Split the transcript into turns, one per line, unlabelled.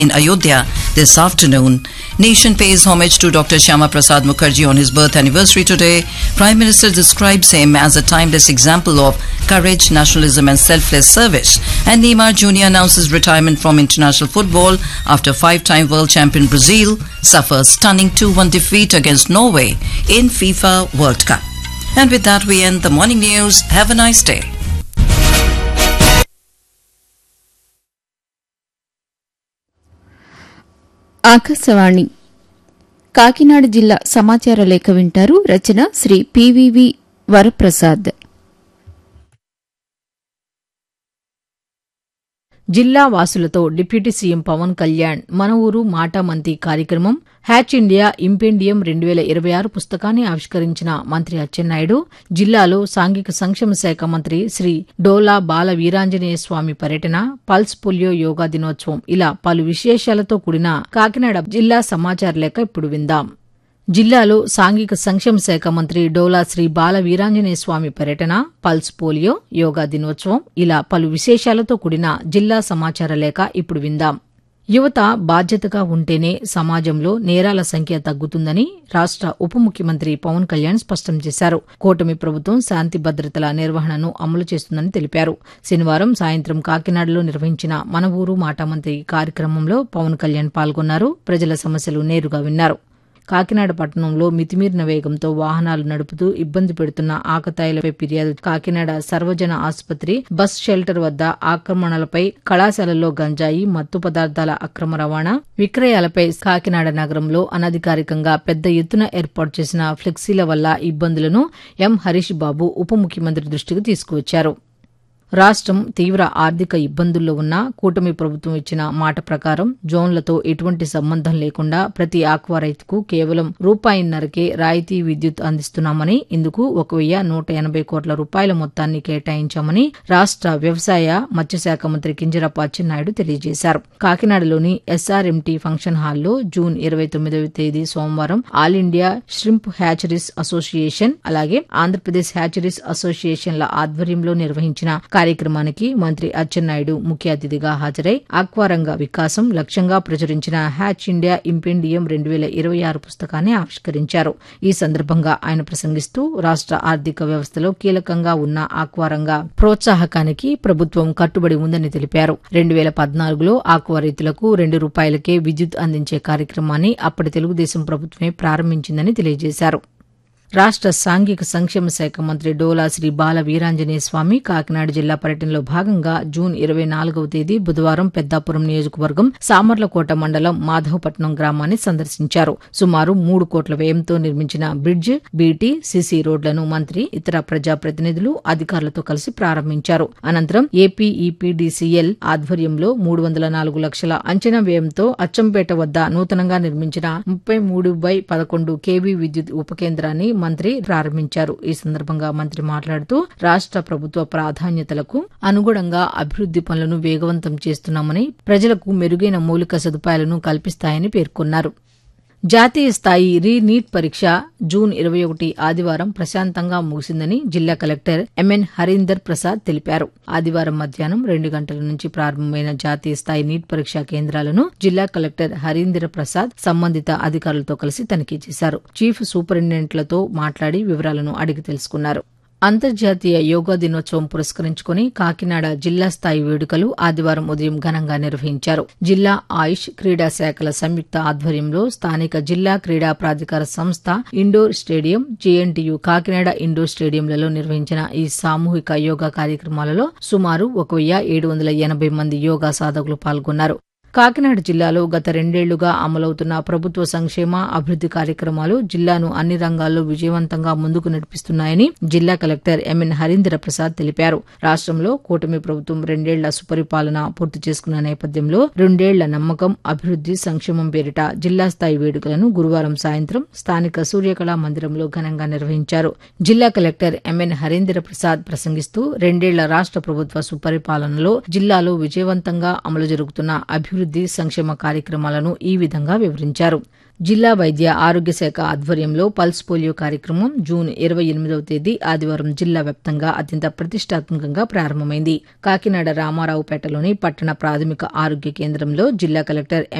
in Ayodhya this afternoon. Nation pays homage to Dr. Shyama Prasad Mukherjee on his birth anniversary today. Prime Minister describes him as a timeless example of courage, nationalism and selfless service. And Neymar Jr. announces retirement from international football after five-time world champion Brazil suffers stunning 2-1 defeat against Norway in FIFA World Cup. And with that we end the morning news. Have a nice day.
Akashvani Kakinada జిల్లా సమాచార లేఖ వింటారు రచన Shri PVV Varaprasad
జిల్లా వాసులతో deputy CM Pawan Kalyan మన ఊరు మాటామంతి కార్యక్రమం hatch India ఇంపెండియం రెండు వేల ఇరవై ఆరు పుస్తకాన్ని ఆవిష్కరించిన మంత్రి అచ్చెన్నాయుడు జిల్లాలో సాంఘిక సంక్షేమ శాఖ మంత్రి శ్రీ డోలా బాల వీరాంజనేయ స్వామి పర్యటన పల్స్ పోలియో యోగా దినోత్సవం ఇలా పలు విశేషాలతో కూడిన కాకినాడ జిల్లా సమాచార లేఖ ఇప్పుడు విందాం జిల్లాలో సాంఘిక సంక్షేమ శాఖ మంత్రి డోలా శ్రీ బాల వీరాంజనేయ స్వామి పర్యటన పల్స్ పోలియో యోగా దినోత్సవం ఇలా పలు విశేషాలతో కూడిన జిల్లా సమాచార లేఖ ఇప్పుడు విందాం యువత బాధ్యతగా ఉంటేనే సమాజంలో నేరాల సంఖ్య తగ్గుతుందని రాష్ట ఉప ముఖ్యమంత్రి పవన్ కళ్యాణ్ స్పష్టం చేశారు కూటమి ప్రభుత్వం శాంతి భద్రతల నిర్వహణను అమలు చేస్తుందని తెలిపారు శనివారం సాయంత్రం కాకినాడలో నిర్వహించిన మన ఊరు మాటామంత్రి కార్యక్రమంలో పవన్ కళ్యాణ్ పాల్గొన్నారు ప్రజల సమస్యలు నేరుగా విన్నారు కాకినాడ పట్టణంలో మితిమీరిన వేగంతో వాహనాలు నడుపుతూ ఇబ్బంది పెడుతున్న ఆకతాయిలపై ఫిర్యాదు కాకినాడ సర్వజన ఆసుపత్రి బస్ షెల్టర్ వద్ద ఆక్రమణలపై కళాశాలల్లో గంజాయి మత్తు పదార్థాల అక్రమ రవాణా విక్రయాలపై కాకినాడ నగరంలో అనధికారికంగా పెద్ద ఎత్తున ఏర్పాటు చేసిన ఫ్లెక్సీల వల్ల ఇబ్బందులను ఎం హరీష్ బాబు ఉప ముఖ్యమంత్రి దృష్టికి తీసుకువచ్చారు రాష్ట్రం తీవ్ర ఆర్థిక ఇబ్బందుల్లో ఉన్న కూటమి ప్రభుత్వం ఇచ్చిన మాట ప్రకారం జోన్లతో ఎటువంటి సంబంధం లేకుండా ప్రతి ఆక్వా రైతుకు కేవలం రూపాయిన్నరకే రాయితీ విద్యుత్ అందిస్తున్నామని ఇందుకు ఒక వెయ్యి నూట ఎనభై కోట్ల రూపాయల మొత్తాన్ని కేటాయించామని రాష్ట్ర వ్యవసాయ మత్స్యశాఖ మంత్రి కింజరాపు అచ్చెన్నాయుడు తెలియజేశారు కాకినాడలోని ఎస్ఆర్ఎంటీ ఫంక్షన్ హాల్లో జూన్ ఇరవై తొమ్మిదవ తేదీ సోమవారం all India shrimp hatcheries association అలాగే ఆంధ్రప్రదేశ్ హ్యాచరీస్ అసోసియేషన్ల ఆధ్వర్యంలో నిర్వహించిన కార్యక్రమానికి మంత్రి అచ్చెన్నాయుడు ముఖ్య అతిథిగా హాజరై ఆక్వారంగ వికాసం లక్ష్యంగా ప్రచురించిన హ్యాచ్ ఇండియా ఇంపెండియం రెండు వేల ఇరవై ఆరు పుస్తకాన్ని ఆవిష్కరించారు ఈ సందర్భంగా ఆయన ప్రసంగిస్తూ రాష్ట్ర ఆర్థిక వ్యవస్థలో కీలకంగా ఉన్న ఆక్వారంగ ప్రోత్సాహకానికి ప్రభుత్వం కట్టుబడి ఉందని తెలిపారు రెండు వేల పద్నాలుగులో ఆక్వా రైతులకు రెండు రూపాయలకే విద్యుత్ అందించే కార్యక్రమాన్ని అప్పటి తెలుగుదేశం ప్రభుత్వమే ప్రారంభించిందని తెలియజేశారు రాష్ట్ర సాంఘిక సంక్షేమ శాఖ మంత్రి డోలా శ్రీ బాల వీరాంజనేయ స్వామి కాకినాడ జిల్లా పర్యటనలో భాగంగా జూన్ ఇరవై నాలుగవ తేదీ బుధవారం పెద్దాపురం నియోజకవర్గం సామర్లకోట మండలం మాధవపట్నం గ్రామాన్ని సందర్శించారు సుమారు మూడు కోట్ల వ్యయంతో నిర్మించిన బ్రిడ్జ్ బీటీ సిసి రోడ్లను మంత్రి ఇతర ప్రజాప్రతినిధులు అధికారులతో కలిసి ప్రారంభించారు అనంతరం ఏపీఈపీడీసీఎల్ ఆధ్వర్యంలో మూడు వందల నాలుగు లక్షల అంచనా వ్యయంతో అచ్చంపేట వద్ద నూతనంగా నిర్మించిన ముప్పై మూడు బై పదకొండు కేవీ విద్యుత్ ఉపకేంద్రాన్ని మంత్రి ప్రారంభించారు ఈ సందర్భంగా మంత్రి మాట్లాడుతూ రాష్ట్ర ప్రభుత్వ ప్రాధాన్యతలకు అనుగుణంగా అభివృద్ది పనులను వేగవంతం చేస్తున్నామని ప్రజలకు మెరుగైన మౌలిక సదుపాయాలను కల్పిస్తాయని పేర్కొన్నారు జాతీయ స్థాయి రీ నీట్ పరీక్ష జూన్ ఇరవై ఒకటి ఆదివారం ప్రశాంతంగా ముగిసిందని జిల్లా కలెక్టర్ ఎంఎన్ హరీందర్ ప్రసాద్ తెలిపారు ఆదివారం మధ్యాహ్నం రెండు గంటల నుంచి ప్రారంభమైన జాతీయ స్థాయి నీట్ పరీక్షా కేంద్రాలను జిల్లా కలెక్టర్ హరీందర్ ప్రసాద్ సంబంధిత అధికారులతో కలిసి తనిఖీ చేశారు చీఫ్ సూపరింటెండెంట్లతో మాట్లాడి వివరాలను అడిగి తెలుసుకున్నారు అంతర్జాతీయ యోగా దినోత్సవం పురస్కరించుకుని కాకినాడ జిల్లా స్థాయి వేడుకలు ఆదివారం ఉదయం ఘనంగా నిర్వహించారు జిల్లా ఆయుష్ క్రీడా శాఖల సంయుక్త ఆధ్వర్యంలో స్థానిక జిల్లా క్రీడా ప్రాధికార సంస్థ indoor stadium JNTU Kakinada indoor స్టేడియంలలో నిర్వహించిన ఈ సామూహిక యోగా కార్యక్రమాలలో సుమారు ఒక వెయ్యి ఏడు వందల ఎనభై మంది యోగా సాధకులు పాల్గొన్నారు కాకినాడ జిల్లాలో గత రెండేళ్లుగా అమలవుతున్న ప్రభుత్వ సంక్షేమ అభివృద్ది కార్యక్రమాలు జిల్లాను అన్ని రంగాల్లో విజయవంతంగా ముందుకు నడిపిస్తున్నాయని జిల్లా కలెక్టర్ ఎంఎన్ హరీంద్ర ప్రసాద్ తెలిపారు రాష్ట్రంలో కూటమి ప్రభుత్వం రెండేళ్ల సుపరిపాలన పూర్తి చేసుకున్న నేపథ్యంలో రెండేళ్ల నమ్మకం అభివృద్ది సంక్షేమం పేరిట జిల్లా స్థాయి వేడుకలను గురువారం సాయంత్రం స్థానిక సూర్యకళా మందిరంలో ఘనంగా నిర్వహించారు జిల్లా కలెక్టర్ ఎంఎన్ హరీంద్ర ప్రసాద్ ప్రసంగిస్తూ రెండేళ్ల రాష్ట్ర ప్రభుత్వ సుపరిపాలనలో జిల్లాలో విజయవంతంగా అమలు జరుగుతున్న అభివృద్ది అభివృద్ది సంక్షేమ కార్యక్రమాలను ఈ విధంగా వివరించారు జిల్లా వైద్య ఆరోగ్య శాఖ ఆధ్వర్యంలో పల్స్ పోలియో కార్యక్రమం జూన్ ఇరవై ఎనిమిదవ తేదీ ఆదివారం జిల్లా వ్యాప్తంగా అత్యంత ప్రతిష్టాత్మకంగా ప్రారంభమైంది కాకినాడ రామారావుపేటలోని పట్టణ ప్రాథమిక ఆరోగ్య కేంద్రంలో జిల్లా కలెక్టర్ ఎం